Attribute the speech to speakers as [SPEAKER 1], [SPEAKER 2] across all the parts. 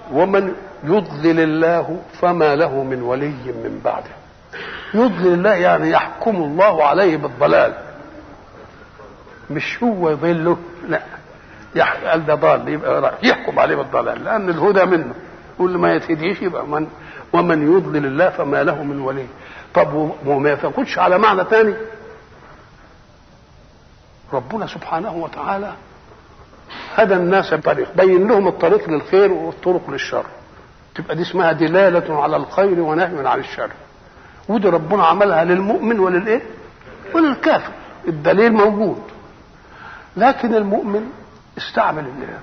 [SPEAKER 1] ومن يضلل الله فما له من ولي من بعده يضلل الله يعني يحكم الله عليه بالضلال مش هو يضله لا قال ده ضال يبقى يحكم عليه بالضلال لان الهدى منه واللي ما يتهديش يبقى من ومن يضلل الله فما له من ولي طب وما ياخدش على معنى ثاني ربنا سبحانه وتعالى هدى الناس بطريق بين لهم الطريق للخير والطرق للشر تبقى دي اسمها دلالة على الخير ونهي عن الشر ودي ربنا عملها للمؤمن وللايه وللكافر الدليل موجود لكن المؤمن استعمل الله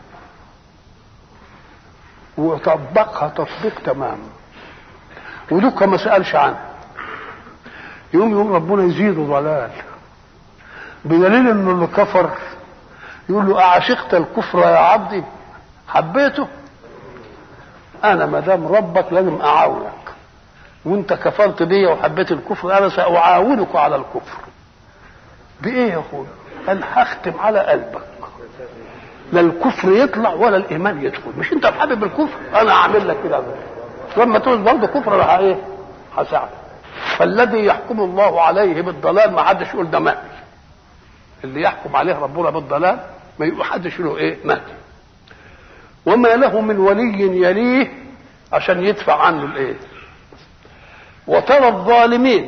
[SPEAKER 1] وطبقها تطبيق تمام ودك ما سألش عنه يوم يقول ربنا يزيده ضلال بدليل انه اللي كفر يقول له اعشقت الكفر يا عبدي حبيته انا ما دام ربك لازم اعاونك وانت كفرت بي وحبيت الكفر انا ساعاونك على الكفر بايه يا اخويا قال هختم على قلبك لا الكفر يطلع ولا الايمان يدخل مش انت حابب الكفر انا اعمل لك كده لما تقول برضه كفر انا ايه هساعدك فالذي يحكم الله عليه بالضلال ما حدش يقول ده مهدي اللي يحكم عليه ربنا بالضلال ما حدش له ايه مهدي وما له من ولي يليه عشان يدفع عنه الايه وترى الظالمين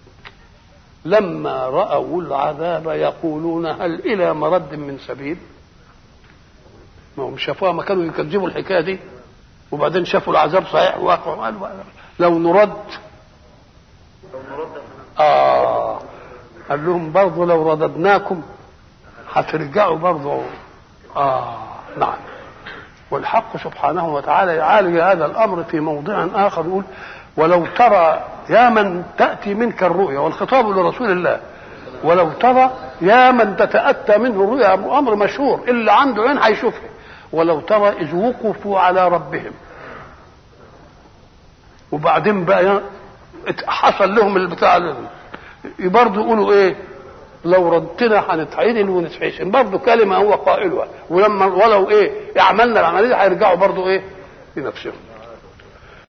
[SPEAKER 1] لما رأوا العذاب يقولون هل إلى مرد من سبيل ما هم شافوها ما كانوا يكذبوا الحكاية دي وبعدين شافوا العذاب صحيح واقع قالوا لو نرد آه قال لهم برضه لو رددناكم هترجعوا برضه آه نعم والحق سبحانه وتعالى يعالج هذا الأمر في موضع آخر يقول ولو ترى يا من تأتي منك الرؤيا والخطاب لرسول الله ولو ترى يا من تتأتى منه الرؤيا أمر مشهور اللي عنده عين هيشوفها ولو ترى إذ وقفوا على ربهم وبعدين بقى حصل لهم البتاع برضه يقولوا ايه لو ردنا هنتعدل ونتحسن برضه كلمه هو قائلها ولما ولو ايه عملنا العمليه هيرجعوا برضه ايه لنفسهم